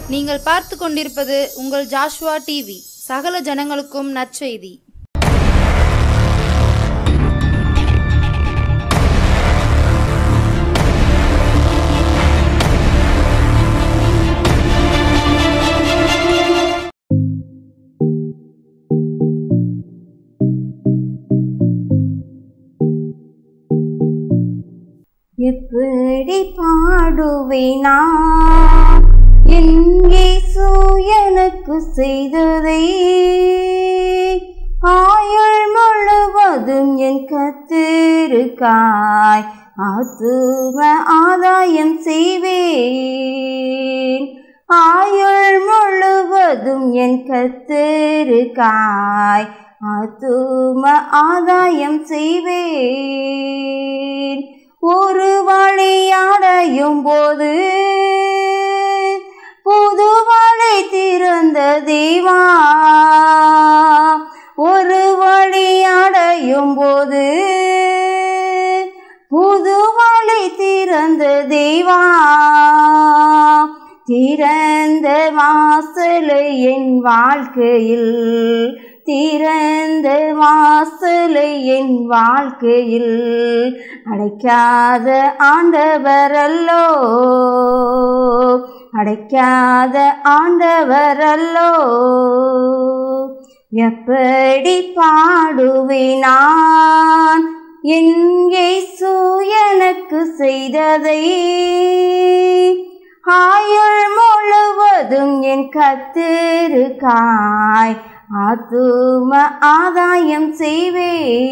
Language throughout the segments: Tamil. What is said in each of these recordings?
நீங்கள் பார்த்து கொண்டிருப்பது உங்கள் ஜாஷ்வா டிவி சகல ஜனங்களுக்கும் நற்செய்தி எப்படி பாடுவேனா எங்கே எனக்கு செய்ததை ஆயுள் முழுவதும் என் கத்திருக்காய் ஆத்தும ஆதாயம் செய்வேன் ஆயுள் முழுவதும் என் கத்திருக்காய் ஆத்தும ஆதாயம் செய்வேன் ஒரு வழி அடையும் போது புது வழி திறந்த தேவா ஒரு வழி அடையும் போது புது வழி திறந்த தேவா திறந்த வாசலை என் வாழ்க்கையில் திறந்த வாசலை என் வாழ்க்கையில் அடைக்காத ஆண்டவரல்லோ அடைக்காத ஆண்டவரல்லோ எப்படி பாடுவேன் நான் எங்கே எனக்கு செய்ததை ஆயுள் முழுவதும் என் கத்திருக்காய் ஆத்தும ஆதாயம் செய்வே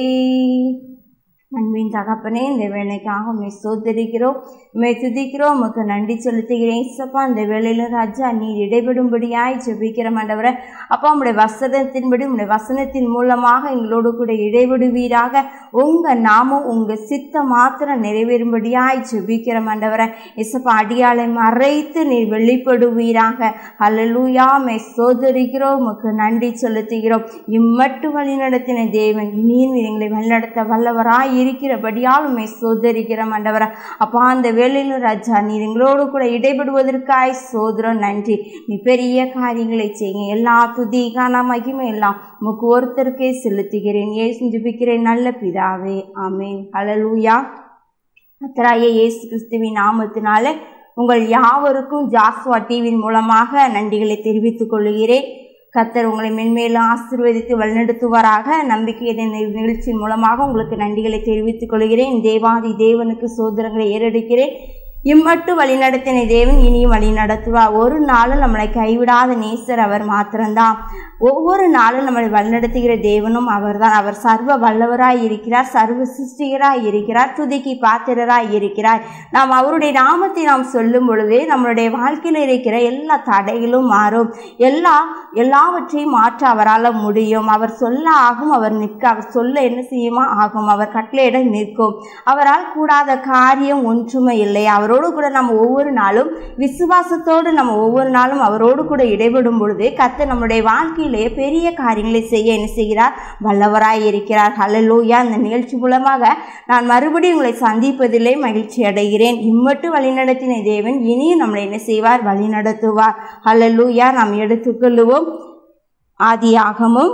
அன்பின் தகப்பனே இந்த வேலைக்காக உண்மை சோதரிக்கிறோம் உண்மை துதிக்கிறோம் உமக்கு நன்றி செலுத்துகிறேன் இசப்பா இந்த வேலையில் ராஜா நீர் இடைபெடும்படியாய் ஜெபிக்கிற மாண்டவரை அப்பா உங்களுடைய வசனத்தின்படி உங்களுடைய வசனத்தின் மூலமாக எங்களோடு கூட இடைவிடுவீராக உங்கள் நாமம் உங்கள் சித்த மாத்திரம் நிறைவேறும்படியாய் ஜெபிக்கிற மாண்டவரை இசப்பா அடியாளை மறைத்து நீர் வெளிப்படுவீராக அல்லலூயா மை சோதரிக்கிறோம் உமக்கு நன்றி செலுத்துகிறோம் இம்மட்டு வழி நடத்தின தேவன் இனியும் எங்களை வழிநடத்த வல்லவராய் இருக்கிறபடியால் உண்மை சோதரிக்கிற ஆண்டவரா அப்பா அந்த வேலையில் ராஜா நீர் எங்களோடு கூட இடைபடுவதற்காய் சோதரம் நன்றி நீ பெரிய காரியங்களை செய்யுங்க எல்லா துதி காண மகிமை எல்லாம் உமக்கு ஒருத்தருக்கே செலுத்துகிறேன் ஏசு ஜெபிக்கிறேன் நல்ல பிதாவே ஆமேன் ஹalleluya கத்தராய இயேசு கிறிஸ்துவின் நாமத்தினாலே உங்கள் யாவருக்கும் ஜாஸ்வா டிவியின் மூலமாக நன்றிகளை தெரிவித்துக் கொள்கிறேன் கத்தர் உங்களை மென்மேலும் ஆசீர்வதித்து வழிநடத்துவாராக நம்பிக்கை என்ற நிகழ்ச்சியின் மூலமாக உங்களுக்கு நன்றிகளை தெரிவித்துக் கொள்கிறேன் தேவாதி தேவனுக்கு சோதரங்களை ஏறெடுக்கிறேன் இம்மட்டு வழிநடத்தின தேவன் இனியும் வழி நடத்துவார் ஒரு நாளும் நம்மளை கைவிடாத நேசர் அவர் மாத்திரம்தான் ஒவ்வொரு நாளும் நம்மளை வழிநடத்துகிற தேவனும் அவர்தான் அவர் சர்வ வல்லவராய் இருக்கிறார் சர்வ சிருஷ்டிகராய் இருக்கிறார் துதிக்கு பாத்திரராய் இருக்கிறார் நாம் அவருடைய நாமத்தை நாம் சொல்லும் பொழுது நம்மளுடைய வாழ்க்கையில் இருக்கிற எல்லா தடைகளும் மாறும் எல்லா எல்லாவற்றையும் மாற்ற அவரால் முடியும் அவர் சொல்ல ஆகும் அவர் நிற்க அவர் சொல்ல என்ன செய்யுமா ஆகும் அவர் கட்டளையிட நிற்கும் அவரால் கூடாத காரியம் ஒன்றுமே இல்லை அவரோடு கூட நம்ம ஒவ்வொரு நாளும் விசுவாசத்தோடு நம்ம ஒவ்வொரு நாளும் அவரோடு கூட இடைபடும் பொழுது கத்த நம்முடைய வாழ்க்கையிலேயே பெரிய காரியங்களை செய்ய என்ன செய்கிறார் வல்லவராய் இருக்கிறார் ஹலலூயா இந்த நிகழ்ச்சி மூலமாக நான் மறுபடியும் உங்களை சந்திப்பதிலே மகிழ்ச்சி அடைகிறேன் இம்மட்டு வழிநடத்தின தேவன் இனியும் நம்மளை என்ன செய்வார் வழி நடத்துவார் ஹலலூயா நாம் எடுத்துக்கொள்ளுவோம் ஆதியாகமும்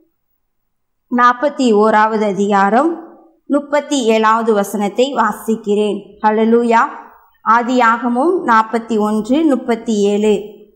நாற்பத்தி ஓராவது அதிகாரம் முப்பத்தி ஏழாவது வசனத்தை வாசிக்கிறேன் ஹலலூயா ஆதியாகமும் நாற்பத்தி ஒன்று முப்பத்தி ஏழு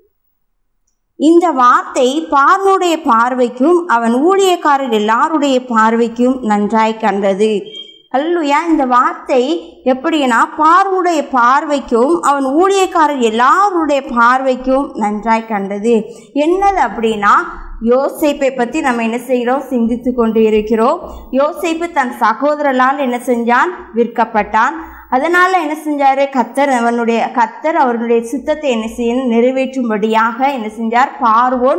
இந்த வார்த்தை பார்வனுடைய பார்வைக்கும் அவன் ஊழியக்காரர் எல்லாருடைய பார்வைக்கும் நன்றாய் கண்டது அல்லுயா இந்த வார்த்தை எப்படின்னா பார்வனுடைய பார்வைக்கும் அவன் ஊழியக்காரர் எல்லாருடைய பார்வைக்கும் நன்றாய் கண்டது என்னது அப்படின்னா யோசேப்பை பற்றி நம்ம என்ன செய்கிறோம் சிந்தித்து கொண்டு இருக்கிறோம் யோசேப்பு தன் சகோதரலால் என்ன செஞ்சான் விற்கப்பட்டான் அதனால் என்ன செஞ்சார் கத்தர் அவனுடைய கத்தர் அவருடைய சித்தத்தை என்ன செய்யணும் நிறைவேற்றும்படியாக என்ன செஞ்சார் பார்வோன்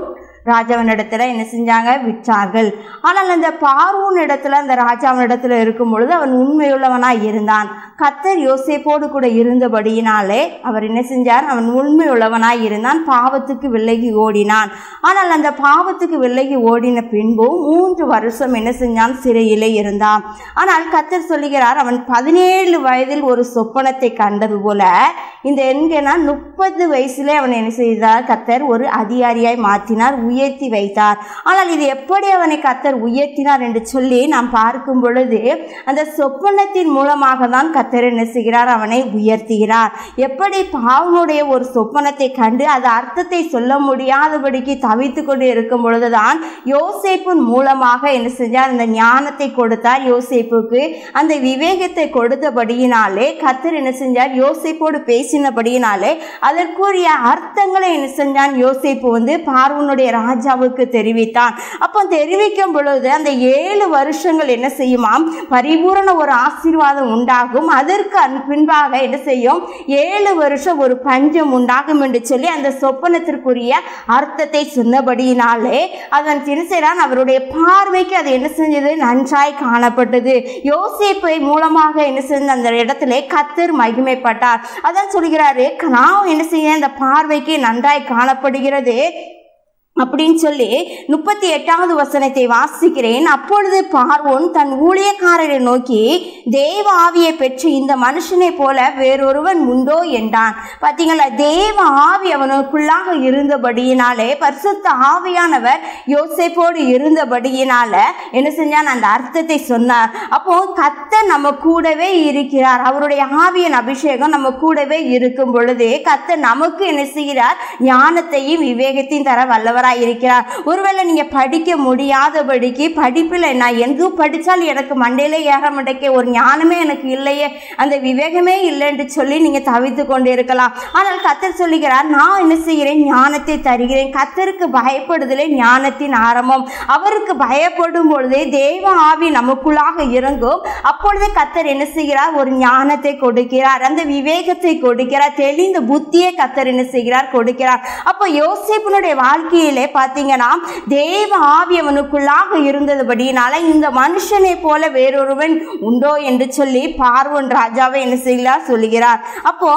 ராஜாவின் இடத்துல என்ன செஞ்சாங்க விற்றார்கள் ஆனால் அந்த பார்வோன் இடத்துல அந்த ராஜாவின் இடத்துல இருக்கும் பொழுது அவன் உண்மையுள்ளவனாய் இருந்தான் கத்தர் யோசேப்போடு கூட இருந்தபடியினாலே அவர் என்ன செஞ்சார் அவன் உண்மையுள்ளவனாய் இருந்தான் பாவத்துக்கு விலகி ஓடினான் ஆனால் அந்த பாவத்துக்கு விலகி ஓடின பின்பும் மூன்று வருஷம் என்ன செஞ்சான் சிறையிலே இருந்தான் ஆனால் கத்தர் சொல்லுகிறார் அவன் பதினேழு வயதில் ஒரு சொப்பனத்தை கண்டது போல இந்த எண்கனா முப்பது வயசுல அவன் என்ன செய்தார் கத்தர் ஒரு அதிகாரியாய் மாற்றினார் உயர்த்தி வைத்தார் ஆனால் இது எப்படி அவனை கத்தர் உயர்த்தினார் என்று சொல்லி நாம் பார்க்கும் பொழுது அந்த சொப்பனத்தின் மூலமாக தான் கத்தர் என்ன செய்கிறார் அவனை உயர்த்துகிறார் எப்படி பாவனுடைய ஒரு சொப்பனத்தை கண்டு அது அர்த்தத்தை சொல்ல முடியாதபடிக்கு தவித்து கொண்டு இருக்கும் பொழுதுதான் யோசேப்பின் மூலமாக என்ன செஞ்சார் அந்த ஞானத்தை கொடுத்தார் யோசேப்புக்கு அந்த விவேகத்தை கொடுத்தபடியினாலே கத்தர் என்ன செஞ்சார் யோசேப்போடு பேசினபடியினாலே அதற்குரிய அர்த்தங்களை என்ன செஞ்சான் யோசேப்பு வந்து பார்வனுடைய ராஜாவுக்கு தெரிவித்தான் அப்போ தெரிவிக்கும் பொழுது அந்த ஏழு வருஷங்கள் என்ன செய்யுமாம் பரிபூரண ஒரு ஆசீர்வாதம் உண்டாகும் அதற்கு அன் பின்பாக என்ன செய்யும் ஏழு வருஷம் ஒரு பஞ்சம் உண்டாகும் என்று சொல்லி அந்த சொப்பனத்திற்குரிய அர்த்தத்தை சொன்னபடியினாலே அதன் தினசரான் அவருடைய பார்வைக்கு அது என்ன செஞ்சது நன்றாய் காணப்பட்டது யோசேப்பை மூலமாக என்ன செஞ்ச அந்த இடத்துல கத்தர் மகிமைப்பட்டார் அதான் சொல்கிறாரு நான் என்ன செய்ய இந்த பார்வைக்கு நன்றாய் காணப்படுகிறது அப்படின்னு சொல்லி முப்பத்தி எட்டாவது வசனத்தை வாசிக்கிறேன் அப்பொழுது பார்வோன் தன் ஊழியக்காரரை நோக்கி தேவ ஆவியை பெற்று இந்த மனுஷனைப் போல வேறொருவன் உண்டோ என்றான் பார்த்தீங்களா தேவ ஆவி அவனுக்குள்ளாக இருந்தபடியினாலே பரிசுத்த ஆவியானவர் யோசேப்போடு இருந்தபடியினால என்ன செஞ்சான் அந்த அர்த்தத்தை சொன்னார் அப்போ கத்த நம்ம கூடவே இருக்கிறார் அவருடைய ஆவியின் அபிஷேகம் நம்ம கூடவே இருக்கும் பொழுது கத்த நமக்கு என்ன செய்கிறார் ஞானத்தையும் விவேகத்தையும் தர வல்லவராய் இருக்கிறார் ஒருவேளை நீங்க படிக்க முடியாதபடிக்கு படிப்பில் நான் எங்கும் படித்தால் எனக்கு மண்டையில ஏற மாட்டேக்க ஒரு ஞானமே எனக்கு இல்லையே அந்த விவேகமே இல்லைன்னு சொல்லி நீங்க தவித்து கொண்டு இருக்கலாம் ஆனால் கத்தர் சொல்லுகிறார் நான் என்ன செய்கிறேன் ஞானத்தை தருகிறேன் கத்தருக்கு பயப்படுதலே ஞானத்தின் ஆரம்பம் அவருக்கு பயப்படும் பொழுதே தேவ ஆவி நமக்குள்ளாக இறங்கும் அப்பொழுது கத்தர் என்ன செய்கிறார் ஒரு ஞானத்தை கொடுக்கிறார் அந்த விவேகத்தை கொடுக்கிறார் தெளிந்த புத்தியை கத்தர் என்ன செய்கிறார் கொடுக்கிறார் அப்போ யோசேப்பினுடைய வாழ்க்கையிலே பார்த்தீங்கன்னா தேவ ஆவி அவனுக்குள்ளாக இருந்ததுபடியினால இந்த மனுஷனை போல வேறொருவன் உண்டோ என்று சொல்லி பார்வன் ராஜாவை என்ன செய்கிறார் சொல்லுகிறார் அப்போ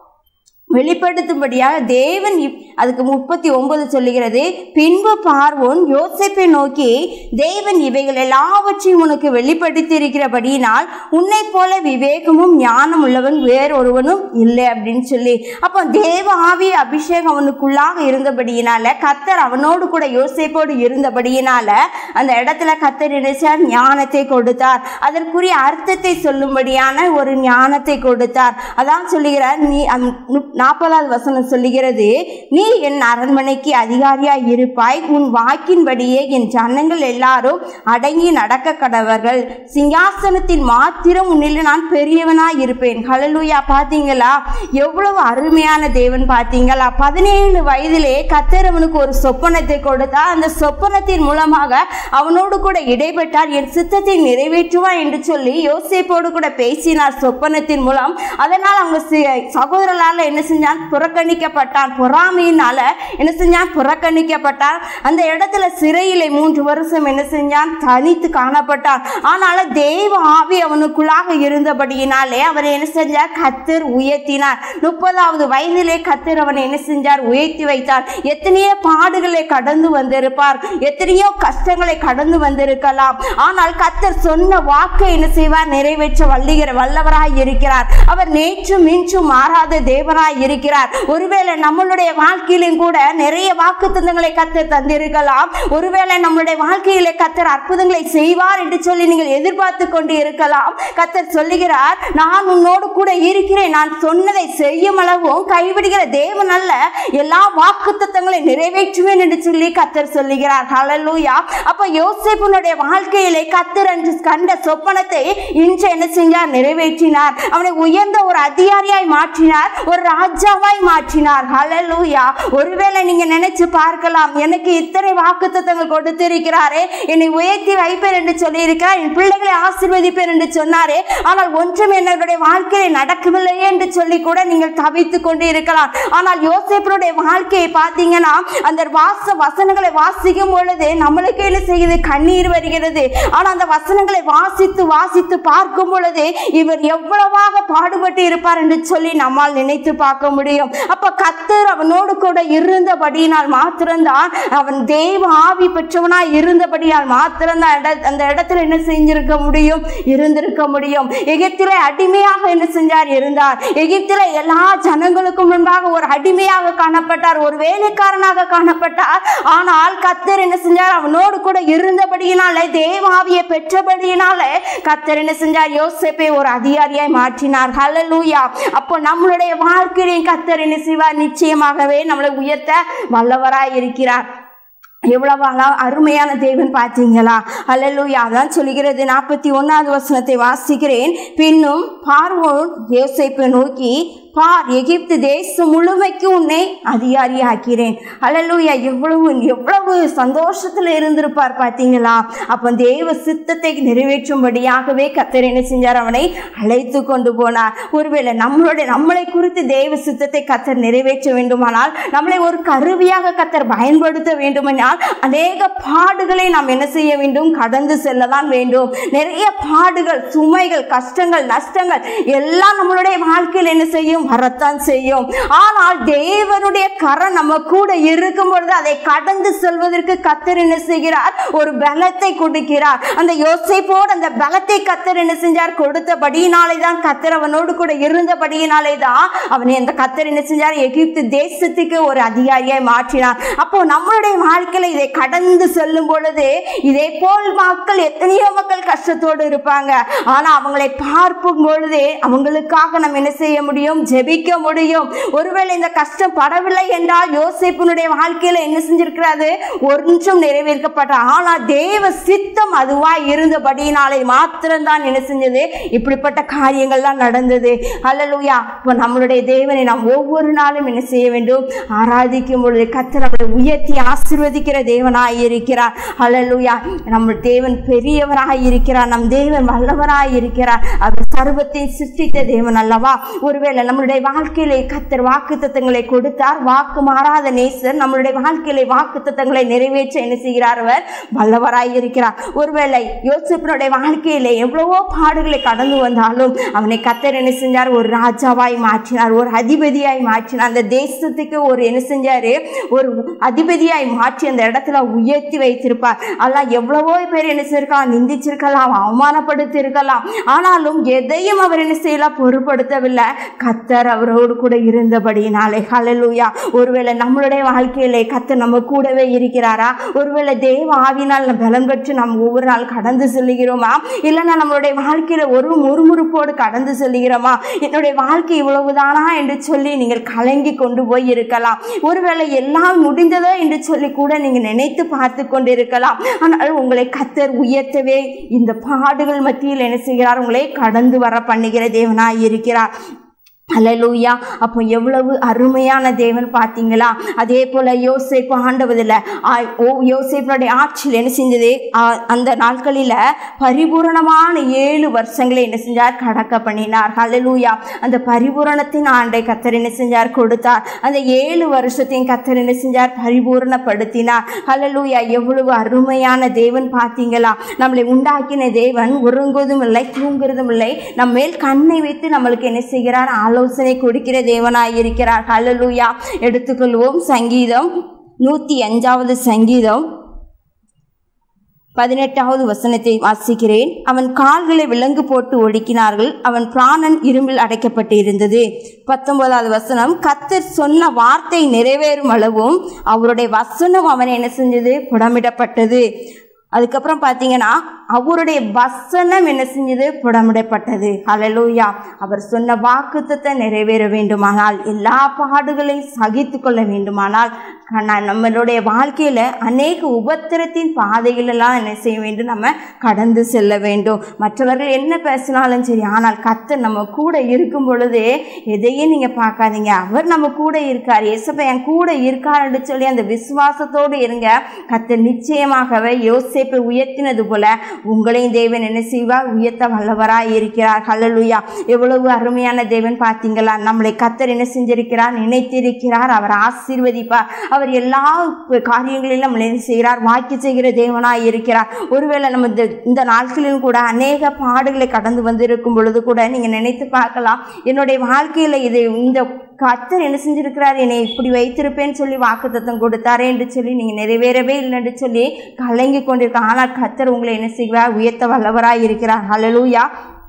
வெளிப்படுத்தும்படியாக தேவன் இப்- அதுக்கு முப்பத்தி ஒன்பது சொல்லுகிறது பின்பு பார்வோன் யோசேப்பை நோக்கி தேவன் இவைகள் எல்லாவற்றையும் உனக்கு வெளிப்படுத்தியிருக்கிறபடியினால் உன்னைப் போல விவேகமும் ஞானம் உள்ளவன் வேறொருவனும் இல்லை அப்படின்னு சொல்லி அப்போ தேவ ஆவி அபிஷேகம் அவனுக்குள்ளாக இருந்தபடியினால கத்தர் அவனோடு கூட யோசேப்போடு இருந்தபடியினால அந்த இடத்துல கத்தர் நினைச்சார் ஞானத்தை கொடுத்தார் அதற்குரிய அர்த்தத்தை சொல்லும்படியான ஒரு ஞானத்தை கொடுத்தார் அதான் சொல்லுகிறார் நீ அம், நுப்- நாற்பதாவது வசனம் சொல்லுகிறது நீ என் அரண்மனைக்கு அதிகாரியாய் இருப்பாய் உன் வாக்கின்படியே என் ஜனங்கள் எல்லாரும் அடங்கி நடக்க கடவர்கள் சிங்காசனத்தின் மாத்திரம் உன்னில் நான் பெரியவனாய் இருப்பேன் ஹalleluya பாத்தீங்களா எவ்வளவு அருமையான தேவன் பாத்தீங்களா பதினேழு வயதிலே கத்தர் அவனுக்கு ஒரு சொப்பனத்தை கொடுத்தார் அந்த சொப்பனத்தின் மூலமாக அவனோடு கூட இடைப்பட்டார் என் சித்தத்தை நிறைவேற்றுவார் என்று சொல்லி யோசேப்போடு கூட பேசினார் சொப்பனத்தின் மூலம் அதனால் அவங்க சி- சகோதரரால் என்ன செஞ்சான் புறக்கணிக்கப்பட்டான் பொறாமையினால என்ன செஞ்சான் புறக்கணிக்கப்பட்டான் அந்த இடத்துல சிறையிலே மூன்று வருஷம் என்ன செஞ்சான் தனித்து காணப்பட்டான் ஆனால தேவ ஆவி அவனுக்குள்ளாக இருந்தபடியினாலே அவரை என்ன செஞ்சார் கத்தர் உயர்த்தினார் முப்பதாவது வயதிலே கத்தர் அவனை என்ன செஞ்சார் உயர்த்தி வைத்தார் எத்தனையோ பாடுகளை கடந்து வந்திருப்பார் எத்தனையோ கஷ்டங்களை கடந்து வந்திருக்கலாம் ஆனால் கத்தர் சொன்ன வாக்கை என்ன செய்வார் நிறைவேற்ற வல்லுகிற வல்லவராய் இருக்கிறார் அவர் நேற்றும் இன்றும் மாறாத தேவனாய் இருக்கிறார் ஒருவேளை நம்மளுடைய வாழ்க்கையிலும் கூட நிறைய வாக்குத்தத்தங்களை கத்தர் தந்திருக்கலாம் ஒருவேளை நம்மளுடைய வாழ்க்கையிலே கத்தர் அற்புதங்களை செய்வார் என்று சொல்லி நீங்கள் எதிர்பார்த்து கொண்டு இருக்கலாம் கத்தர் சொல்லுகிறார் நான் உன்னோடு கூட இருக்கிறேன் நான் சொன்னதை செய்யும் அளவும் கைவிடுகிற தேவன் அல்ல எல்லா வாக்குத்தத்தங்களை நிறைவேற்றுவேன் என்று சொல்லி கத்தர் சொல்லுகிறார் ஹalleluya அப்ப யோசேப்புனுடைய வாழ்க்கையிலே கத்தர் என்று கண்ட சொப்பனத்தை இன்று என்ன செஞ்சார் நிறைவேற்றினார் அவனை உயர்ந்த ஒரு அதிகாரியாய் மாற்றினார் ஒரு ராஜாவாய் மாற்றினார் ஹalleluya ஒருவேளை நீங்க நினைச்சு பார்க்கலாம் எனக்கு இத்தனை வாக்குத்தத்தங்கள் கொடுத்திருக்கிறாரே என்னை உயர்த்தி வைப்பேன் என்று சொல்லியிருக்கிறார் என் பிள்ளைகளை ஆசீர்வதிப்பேன் என்று சொன்னாரே ஆனால் ஒன்றும் என்னுடைய வாழ்க்கையில் நடக்கவில்லையே என்று சொல்லி கூட நீங்கள் தவித்துக் கொண்டு இருக்கலாம் ஆனால் யோசேப்பனுடைய வாழ்க்கையை பார்த்தீங்கன்னா அந்த வாச வசனங்களை வாசிக்கும் பொழுது நம்மளுக்கு என்ன செய்யுது கண்ணீர் வருகிறது ஆனால் அந்த வசனங்களை வாசித்து வாசித்து பார்க்கும் பொழுது இவர் எவ்வளவாக பாடுபட்டு இருப்பார் என்று சொல்லி நம்மால் நினைத்து பார்க்க முடியும் அப்ப கத்தர் அவனோடு கூட இருந்தபடியினால் மாத்திரம்தான் அவன் தேவ ஆவி பெற்றவனாய் இருந்தபடியால் மாத்திரம்தான் இட- அந்த இடத்துல என்ன செஞ்சிருக்க முடியும் இருந்திருக்க முடியும் எகிப்திலே அடிமையாக என்ன செஞ்சார் இருந்தார் எகிப்திலே எல்லா ஜனங்களுக்கும் முன்பாக ஒரு அடிமையாக காணப்பட்டார் ஒரு வேலைக்காரனாக காணப்பட்டார் ஆனால் கத்தர் என்ன செஞ்சார் அவனோடு கூட இருந்தபடியினாலே தேவாவியை பெற்றபடியினாலே கத்தர் என்ன செஞ்சார் யோசேப்பை ஒரு அதிகாரியாய் மாற்றினார் ஹalleluya அப்போ நம்மளுடைய வாழ்க்கையிலையும் கத்தர் என்ன செய்வார் நிச்சயமாகவே நம்மளை உயர்த்த வல்லவராய் இருக்கிறார் எவ்வளவு அழ- அருமையான தேவன் பார்த்தீங்களா அல்லேலூயா அதான் சொல்லுகிறது நாற்பத்தி ஒன்னாவது வசனத்தை வாசிக்கிறேன் பின்னும் பார்வோன் யோசேப்பை நோக்கி பார் எகிப்து தேசம் முழுமைக்கு உன்னை அதிகாரியாக்கிறேன் அல்லேலூயா எவ்வளவு எவ்வளவு சந்தோஷத்துல இருந்திருப்பார் பார்த்தீங்களா அப்போ தேவ சித்தத்தை நிறைவேற்றும்படியாகவே கத்தர் என்ன செஞ்சார் அவனை அழைத்து கொண்டு போனார் ஒருவேளை நம்மளுடைய நம்மளை குறித்து தேவ சித்தத்தை கத்தர் நிறைவேற்ற வேண்டுமானால் நம்மளை ஒரு கருவியாக கத்தர் பயன்படுத்த வேண்டுமென்றால் அநேக பாடுகளை நாம் என்ன செய்ய வேண்டும் கடந்து செல்லதான் வேண்டும் நிறைய பாடுகள் சுமைகள் கஷ்டங்கள் நஷ்டங்கள் எல்லாம் நம்மளுடைய வாழ்க்கையில் என்ன செய்யும் வரத்தான் செய்யும் ஆனால் தேவனுடைய கரம் நம்ம கூட இருக்கும் பொழுது அதை கடந்து செல்வதற்கு கத்தர் என்ன செய்கிறார் ஒரு பலத்தை கொடுக்கிறார் அந்த யோசைப்போடு அந்த பலத்தை கத்தர் என்ன செஞ்சார் கொடுத்தபடியினாலே தான் கத்தர் அவனோடு கூட இருந்தபடியினாலே தான் அவனை அந்த கத்தர் என்ன செஞ்சார் எகிப்து தேசத்துக்கு ஒரு அதிகாரியாய் மாற்றினார் அப்போ நம்மளுடைய வாழ்க்கையில இதை கடந்து செல்லும் பொழுது இதே போல் மக்கள் எத்தனையோ மக்கள் கஷ்டத்தோடு இருப்பாங்க ஆனா அவங்களை பார்க்கும் பொழுதே அவங்களுக்காக நம்ம என்ன செய்ய முடியும் ஜெபிக்க முடியும் ஒருவேளை இந்த கஷ்டம் படவில்லை என்றால் யோசிப்பினுடைய வாழ்க்கையில என்ன செஞ்சிருக்கிறது ஒன்றும் நிறைவேற்கப்பட்ட ஆனா தேவ சித்தம் அதுவாய் இருந்தபடியினாலே மாத்திரம்தான் என்ன செஞ்சது இப்படிப்பட்ட காரியங்கள்லாம் நடந்தது அல்லலுயா இப்போ நம்மளுடைய தேவனை நாம் ஒவ்வொரு நாளும் என்ன செய்ய வேண்டும் ஆராதிக்கும் பொழுது கத்தர் நம்மளை உயர்த்தி ஆசீர்வதிக்கிற தேவனாய் இருக்கிறார் அல்லலுயா நம்ம தேவன் பெரியவராய் இருக்கிறார் நம் தேவன் வல்லவராய் இருக்கிறார் அவர் சர்வத்தை சிருஷ்டித்த தேவன் அல்லவா ஒருவேளை நம்மளுடைய வாழ்க்கையிலே கத்தர் வாக்கு தத்தங்களை கொடுத்தார் வாக்கு மாறாத நேசர் நம்மளுடைய வாழ்க்கையிலே வாக்கு தத்தங்களை நிறைவேற்ற என்ன செய்கிறார் அவர் வல்லவராய் இருக்கிறார் ஒருவேளை யோசிப்பினுடைய வாழ்க்கையிலே எவ்வளவோ பாடுகளை கடந்து வந்தாலும் அவனை கத்தர் என்ன செஞ்சார் ஒரு ராஜாவாய் மாற்றினார் ஒரு அதிபதியாய் மாற்றினார் அந்த தேசத்துக்கு ஒரு என்ன செஞ்சாரு ஒரு அதிபதியாய் மாற்றி அந்த இடத்துல உயர்த்தி வைத்திருப்பார் அதெல்லாம் எவ்வளவோ பேர் என்ன செய்யிருக்கலாம் நிந்திச்சிருக்கலாம் அவமானப்படுத்தி இருக்கலாம் ஆனாலும் எதையும் அவர் என்ன செய்யலாம் பொருட்படுத்தவில்லை கத்தர் அவரோடு கூட இருந்தபடியினாலே ஹalleluya ஒருவேளை நம்மளுடைய வாழ்க்கையிலே கத்தர் நம்ம கூடவே இருக்கிறாரா ஒருவேளை தேவ ஆவினால் நம்ம பலம் பெற்று நாம் ஒவ்வொரு நாள் கடந்து செல்லுகிறோமா இல்லைன்னா நம்மளுடைய வாழ்க்கையில ஒரு முறுமுறுப்போடு கடந்து செல்லுகிறோமா என்னுடைய வாழ்க்கை இவ்வளவுதானா என்று சொல்லி நீங்கள் கலங்கி கொண்டு போய் இருக்கலாம் ஒருவேளை எல்லாம் முடிந்ததோ என்று சொல்லி கூட நீங்க நினைத்து பார்த்து கொண்டு இருக்கலாம் ஆனால் உங்களை கத்தர் உயர்த்தவே இந்த பாடுகள் மத்தியில் என்ன செய்கிறார் உங்களை கடந்து வர பண்ணுகிற தேவனாய் இருக்கிறார் அல்லேலூயா அப்போ எவ்வளவு அருமையான தேவன் பார்த்தீங்களா அதே போல யோசேப்பு ஆண்டவதில் ஓ யோசேப்பனுடைய ஆட்சியில் என்ன செஞ்சது ஆ, அந்த நாட்களில் பரிபூரணமான ஏழு வருஷங்களை என்ன செஞ்சார் கடக்க பண்ணினார் அல்லேலூயா அந்த பரிபூரணத்தின் ஆண்டை கத்தர் என்ன செஞ்சார் கொடுத்தார் அந்த ஏழு வருஷத்தையும் கத்தர் என்ன செஞ்சார் பரிபூரணப்படுத்தினார் அல்லேலூயா எவ்வளவு அருமையான தேவன் பார்த்தீங்களா நம்மளை உண்டாக்கின தேவன் உறங்குவதும் இல்லை தூங்குறதும் இல்லை நம்ம மேல் கண்ணை வைத்து நம்மளுக்கு என்ன செய்கிறார் ஆலோசனை கொடுக்கிற தேவனாய் இருக்கிறார் ஹalleluya எடுத்துக்கொள்வோம் சங்கீதம் நூற்றி அஞ்சாவது சங்கீதம் பதினெட்டாவது வசனத்தை வாசிக்கிறேன் அவன் கால்களை விலங்கு போட்டு ஒடுக்கினார்கள் அவன் பிராணன் இரும்பில் அடைக்கப்பட்டு இருந்தது பத்தொன்பதாவது வசனம் கத்தர் சொன்ன வார்த்தை நிறைவேறும் அளவும் அவருடைய வசனம் அவனை என்ன செஞ்சது புடமிடப்பட்டது அதுக்கப்புறம் பார்த்தீங்கன்னா அவருடைய வசனம் என்ன செஞ்சது புடமிடப்பட்டது ஹalleluya அவர் சொன்ன வாக்குத்தத்தை நிறைவேற வேண்டுமானால் எல்லா பாடுகளையும் சகித்து கொள்ள வேண்டுமானால் ஆனால் நம்மளுடைய வாழ்க்கையில் அநேக உபத்திரத்தின் பாதைகளெல்லாம் என்ன செய்ய வேண்டும் நம்ம கடந்து செல்ல வேண்டும் மற்றவர்கள் என்ன பேசினாலும் சரி ஆனால் கர்த்தர் நம்ம கூட இருக்கும் பொழுது எதையும் நீங்கள் பார்க்காதீங்க அவர் நம்ம கூட இருக்கார் இயேசப்பா என் கூட இருக்காருன்னு சொல்லி அந்த விசுவாசத்தோடு இருங்க கர்த்தர் நிச்சயமாகவே யோசேப்பை உயர்த்தினது போல உங்களையும் தேவன் என்ன செய்வார் உயர்த்த வல்லவராய் இருக்கிறார் ஹalleluya எவ்வளவு அருமையான தேவன் பார்த்தீங்களா நம்மளை கர்த்தர் என்ன செஞ்சிருக்கிறார் நினைத்திருக்கிறார் அவர் ஆசீர்வதிப்பார் அவர் எல்லா காரியங்களிலும் நம்மளை என்ன செய்கிறார் வாக்கி செய்கிற தேவனாய் இருக்கிறார் ஒருவேளை நம்ம இந்த இந்த நாட்களிலும் கூட அநேக பாடுகளை கடந்து வந்திருக்கும் பொழுது கூட நீங்கள் நினைத்து பார்க்கலாம் என்னுடைய வாழ்க்கையில் இது இந்த கர்த்தர் என்ன செஞ்சிருக்கிறார் என்னை இப்படி வைத்திருப்பேன்னு சொல்லி வாக்குத்தத்தம் கொடுத்தாரே என்று சொல்லி நீங்கள் நிறைவேறவே இல்லைன்னு சொல்லி கலங்கி கொண்டிருக்க ஆனால் கர்த்தர் உங்களை என்ன செய்வார் உயர்த்த வல்லவராய் இருக்கிறார் ஹalleluya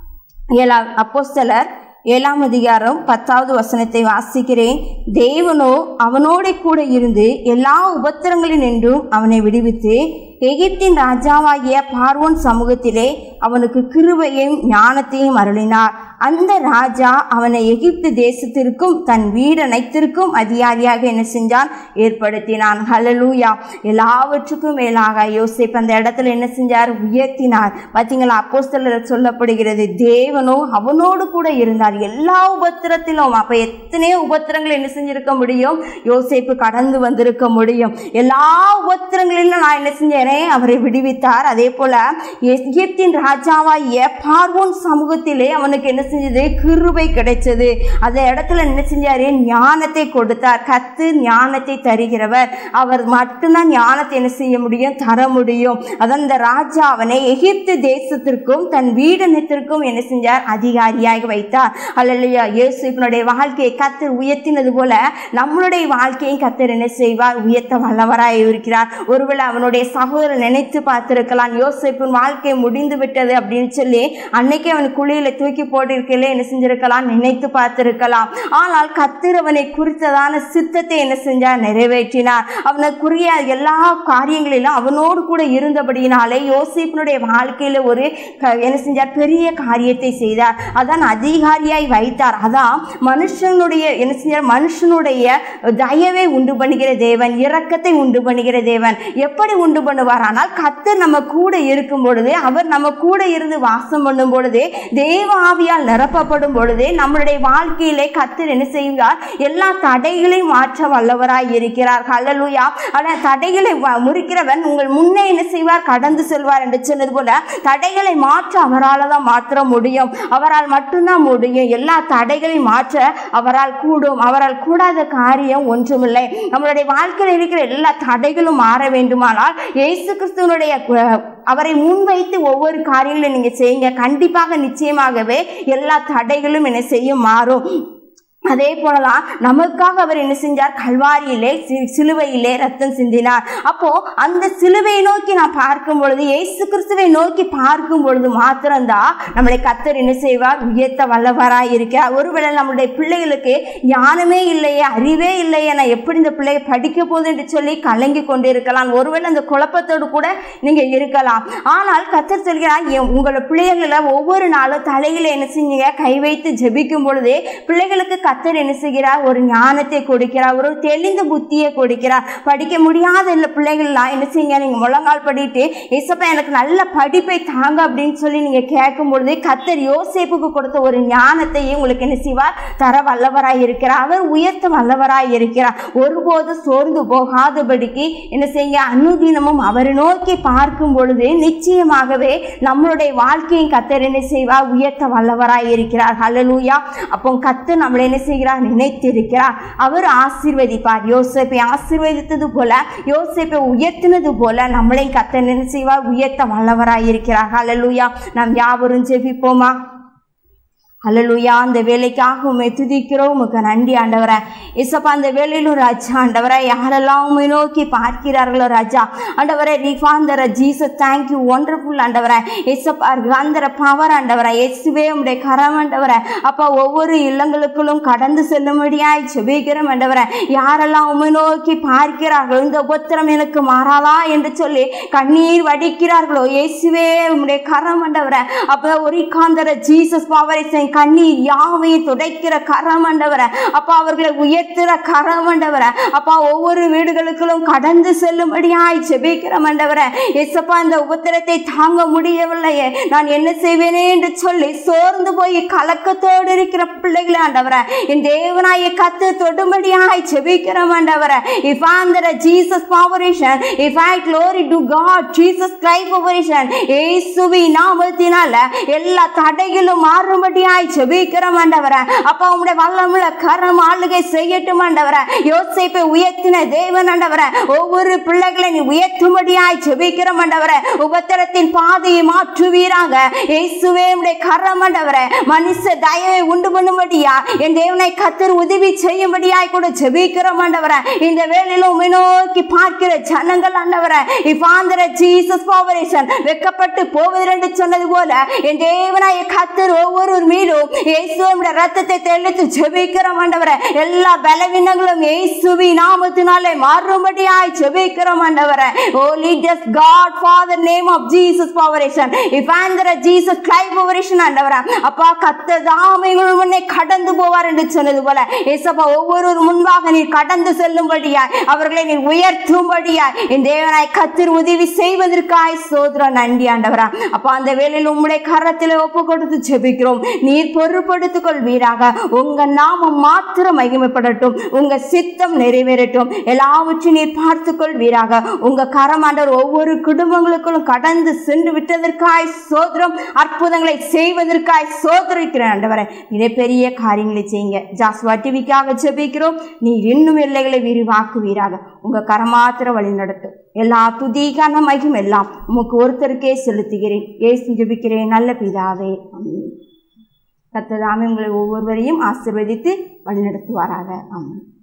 ஏழாம் அப்போஸ்தலர் ஏழாம் அதிகாரம் பத்தாவது வசனத்தை வாசிக்கிறேன் தேவனோ அவனோட கூட இருந்து எல்லா உபத்திரங்களினின்றும் அவனை விடுவித்து எகிப்தின் ராஜாவாகிய பார்வோன் சமூகத்திலே அவனுக்கு கிருபையையும் ஞானத்தையும் அருளினார் அந்த ராஜா அவனை எகிப்து தேசத்திற்கும் தன் வீடனைத்திற்கும் அதிகாரியாக என்ன செஞ்சான் ஏற்படுத்தினான் ஹalleluya எல்லாவற்றுக்கும் மேலாக யோசேப் அந்த இடத்துல என்ன செஞ்சார் உயர்த்தினார் பார்த்தீங்களா அப்போஸ்தலர் சொல்லப்படுகிறது தேவனோ அவனோடு கூட இருந்தார் எல்லா உபத்திரத்திலும் அப்ப எத்தனையோ உபத்திரங்கள் என்ன செஞ்சிருக்க முடியும் யோசேப்பு கடந்து வந்திருக்க முடியும் எல்லா உபத்திரங்களிலும் நான் என்ன செஞ்சேன் அவரை விடுவித்தார் அதே போல எகிப்தின் ராஜாவாகிய பார்வோன் சமூகத்திலே அவனுக்கு என்ன செஞ்சது கிருபை கிடைச்சது அந்த இடத்துல என்ன செஞ்சாரு ஞானத்தை கொடுத்தார் கத்து ஞானத்தை தருகிறவர் அவர் மட்டும்தான் ஞானத்தை என்ன செய்ய முடியும் தர முடியும் அதான் இந்த ராஜா அவனை எகிப்து தேசத்திற்கும் தன் வீடனத்திற்கும் என்ன செஞ்சார் அதிகாரியாக வைத்தார் அல்லையா இயேசுனுடைய வாழ்க்கையை கத்தர் உயர்த்தினது போல நம்மளுடைய வாழ்க்கையும் கத்தர் என்ன செய்வார் உயர்த்த வல்லவராய் இருக்கிறார் ஒருவேளை அவனுடைய சகோதரன் நினைத்து பார்த்திருக்கலாம் யோசிப்பின் வாழ்க்கை முடிந்து விட்டது அப்படின்னு சொல்லி அன்னைக்கு அவன் குழியில தூக்கி போட்டிருக்கையில என்ன செஞ்சிருக்கலாம் நினைத்து பார்த்திருக்கலாம் ஆனால் கத்தர் அவனை குறித்ததான சித்தத்தை என்ன செஞ்சார் நிறைவேற்றினார் அவனுக்குரிய எல்லா காரியங்களிலும் அவனோடு கூட இருந்தபடியினாலே யோசிப்பினுடைய வாழ்க்கையில ஒரு க- என்ன செஞ்சார் பெரிய காரியத்தை செய்தார் அதான் அதிகாரியாய் வைத்தார் அதான் மனுஷனுடைய என்ன செஞ்சார் மனுஷனுடைய தயவை உண்டு பண்ணுகிற தேவன் இரக்கத்தை உண்டு பண்ணுகிற தேவன் எப்படி உண்டு பண்ணுவார் ஆனால் கத்தர் நம்ம கூட இருக்கும் பொழுது அவர் நம்ம கூட இருந்து வாசம் பண்ணும் பொழுது தேவ ஆவியால் நிரப்பப்படும் பொழுது நம்மளுடைய வாழ்க்கையிலே கத்தர் என்ன செய்வார் எல்லா தடைகளையும் மாற்ற வல்லவராய் இருக்கிறார் ஹalleluya ஆனால் தடைகளை வ- முறிக்கிறவன் உங்கள் முன்னே என்ன செய்வார் கடந்து செல்வார் என்று சொன்னது போல தடைகளை மாற்ற அவரால் தான் மாற்ற முடியும் அவரால் மட்டும்தான் முடியும் எல்லா தடைகளையும் மாற்ற அவரால் கூடும் அவரால் கூடாத காரியம் ஒன்றுமில்லை நம்மளுடைய வாழ்க்கையில் இருக்கிற எல்லா தடைகளும் மாற வேண்டுமானால் இயேசு கிறிஸ்துவனுடைய அஹ், அவரை முன்வைத்து ஒவ்வொரு காரியங்களும் நீங்க செய்யுங்க கண்டிப்பாக நிச்சயமாகவே எல்லா தடைகளும் என்ன செய்யும் மாறும் அதே போலதான் நமக்காக அவர் என்ன செஞ்சார் கல்வாரியிலே சி- சிலுவையிலே ரத்தம் சிந்தினார் அப்போ அந்த சிலுவையை நோக்கி நான் பார்க்கும் பொழுது இயேசு கிறிஸ்துவை நோக்கி பார்க்கும் பொழுது மாத்திரம்தான் நம்மளை கத்தர் என்ன செய்வார் உயர்த்த வல்லவராய் இருக்கிறார் ஒருவேளை நம்மளுடைய பிள்ளைகளுக்கு ஞானமே இல்லையே அறிவே இல்லையே நான் எப்படி இந்த பிள்ளையை படிக்க போகுது என்று சொல்லி கலங்கி கொண்டு இருக்கலாம் ஒருவேளை அந்த குழப்பத்தோடு கூட நீங்க இருக்கலாம் ஆனால் கத்தர் சொல்கிறார் என் உங்களோட பிள்ளைகளை ஒவ்வொரு நாளும் தலையில என்ன செஞ்சீங்க கை வைத்து ஜெபிக்கும் பொழுது பிள்ளைகளுக்கு கத்தர் என்ன செய்கிறார் ஒரு ஞானத்தை கொடுக்கிறார் ஒரு தெளிந்த புத்தியை கொடுக்கிறார் படிக்க முடியாத இந்த பிள்ளைகள்லாம் என்ன செய்யுங்க நீங்க முழங்கால் படிட்டு ஏசப்பா எனக்கு நல்ல படிப்பை தாங்க அப்படின்னு சொல்லி நீங்க கேட்கும் பொழுது கத்தர் யோசேப்புக்கு கொடுத்த ஒரு ஞானத்தையும் உங்களுக்கு என்ன செய்வார் தர வல்லவராய் இருக்கிறார் அவர் உயர்த்த வல்லவராய் இருக்கிறார் ஒருபோது சோர்ந்து போகாதபடிக்கு என்ன செய்யுங்க அனுதினமும் அவரை நோக்கி பார்க்கும் பொழுது நிச்சயமாகவே நம்மளுடைய வாழ்க்கையும் கத்தர் என்ன செய்வார் உயர்த்த வல்லவராய் இருக்கிறார் ஹalleluya அப்போ கத்தர் நம்மளை என்ன செய்கிறார் நினைத்திருக்கிறார் அவர் ஆசீர்வதிப்பார் யோசேப்பை ஆசீர்வதித்தது போல யோசேப்பை உயர்த்தினது போல நம்மளையும் கத்தர் என்ன செய்வார் உயர்த்த வல்லவராய் இருக்கிறார் ஹalleluya நாம் யாவரும் ஜெபிப்போமா அல்லலுயா அந்த வேலைக்காக உண்மை துதிக்கிறோம் உமக்கு நன்றி ஆண்டவரே இசப்பா அந்த வேலையிலும் ராஜா ஆண்டவரே யாரெல்லாம் உண்மை நோக்கி பார்க்கிறார்களோ ராஜா ஆண்டவரே ரிஃபாந்தர ஜீசஸ் தேங்க்யூ ஒண்டர்ஃபுல் ஆண்டவரே இசப்பா அந்த பவர் ஆண்டவரே இயேசுவே உம்முடைய கரம் ஆண்டவரே அப்பா ஒவ்வொரு இல்லங்களுக்குள்ளும் கடந்து செல்லும்படியாய் செபிக்கிறோம் ஆண்டவரே யாரெல்லாம் உண்மை நோக்கி பார்க்கிறார்களோ இந்த உபத்திரம் எனக்கு மாறாதா என்று சொல்லி கண்ணீர் வடிக்கிறார்களோ இயேசுவே உம்முடைய கரம் ஆண்டவரே அப்போ ஒரு காந்தர ஜீசஸ் பவரை கண்ணீர் யாவையும் துடைக்கிற கரம் ஆண்டவரை அப்பா அவர்களை உயர்த்துற கரம் ஆண்டவரை அப்பா ஒவ்வொரு வீடுகளுக்குள்ளும் கடந்து செல்லும்படியாய் ஜெபிக்கிற ஆண்டவரை எசப்பா இந்த உபத்திரத்தை தாங்க முடியவில்லையே நான் என்ன செய்வேனே என்று சொல்லி சோர்ந்து போய் கலக்கத்தோடு இருக்கிற பிள்ளைகளை ஆண்டவரை என் தேவனாய கத்து தொடும்படியாய் ஜெபிக்கிற ஆண்டவரை இஃப் ஆந்தர ஜீசஸ் பாவரேஷன் if I glory to God Jesus Christ பாவரேஷன் இயேசுவி நாமத்தினால எல்லா தடைகளும் மாறும்படியாய் ஜெபிக்கிற ஆண்டவரை அப்பா உம்முடைய வல்லமுள்ள கரம் ஆளுகை செய்யட்டும் ஆண்டவரை யோசேப்பை உயர்த்தின தேவன் ஆண்டவரை ஒவ்வொரு பிள்ளைகளை நீ உயர்த்தும்படியாய் ஜெபிக்கிற ஆண்டவரை உபத்திரத்தின் பாதையை மாற்றுவீராக இயேசுவே உம்முடைய கரம் ஆண்டவரை மனுஷ தயவை உண்டு பண்ணும்படியா என் தேவனை கத்தர் உதவி செய்யும்படியாய் கூட ஜெபிக்கிற ஆண்டவரை இந்த வேளையில உம்மை நோக்கி பார்க்கிற ஜனங்கள் ஆண்டவரை இஃப் ஆந்தர ஜீசஸ் பாவரேஷன் வெக்கப்பட்டு போவது என்று சொன்னது போல என் தேவனாய கத்தர் ஒவ்வொரு மீதும் இயேசுவோட ரத்தத்தை தெளித்து ஜெபிக்கிற ஆண்டவரை எல்லா பலவீனங்களும் இயேசுவி நாமத்தினாலே மாறும்படியாய் ஜெபிக்கிற ஆண்டவரை oh leaders God father name of Jesus பாவரேஷன் இஃப் ஆந்தர ஜீசஸ் கிரை பாவரேஷன் ஆண்டவரை அப்பா கத்த தாமைகள் முன்னே கடந்து போவார் என்று சொன்னது போல ஏசப்பா ஒவ்வொரு முன்பாக நீர் கடந்து செல்லும்படியாய் அவர்களை நீர் உயர்த்தும்படியாய் என் தேவனாய் கத்தர் உதவி செய்வதற்காய் சோதரம் நன்றி ஆண்டவரா அப்பா அந்த வேளையில் உம்முடைய கரத்தில் ஒப்பு கொடுத்து ஜெபிக்கிறோம் நீர் பொறுப்படுத்திக் கொள்வீராக உங்க நாமம் மாத்திரம் மகிமைப்படட்டும் உங்க சித்தம் நிறைவேறட்டும் எல்லாவற்றையும் நீர் பார்த்துக் கொள்வீராக உங்க கரமாண்டவர் ஒவ்வொரு குடும்பங்களுக்குள்ளும் கடந்து சென்று விட்டதற்காய் சோதரம் அற்புதங்களை செய்வதற்காய் சோதரிக்கிறேன் ஆண்டவரை மிகப்பெரிய காரியங்களை செய்யுங்க ஜாஸ்வா டிவிக்காக ஜெபிக்கிறோம் நீர் இன்னும் எல்லைகளை விரிவாக்குவீராக உங்க கரமாத்திர வழி நடத்தும் எல்லா துதிக்கான மகிம் எல்லாம் உமக்கு ஒருத்தருக்கே செலுத்துகிறேன் ஏசு ஜெபிக்கிறேன் நல்ல பிதாவே ஆமென் கத்ததாமே உங்களை ஒவ்வொருவரையும் ஆசீர்வதித்து வழிநடத்துவாராக ஆமென்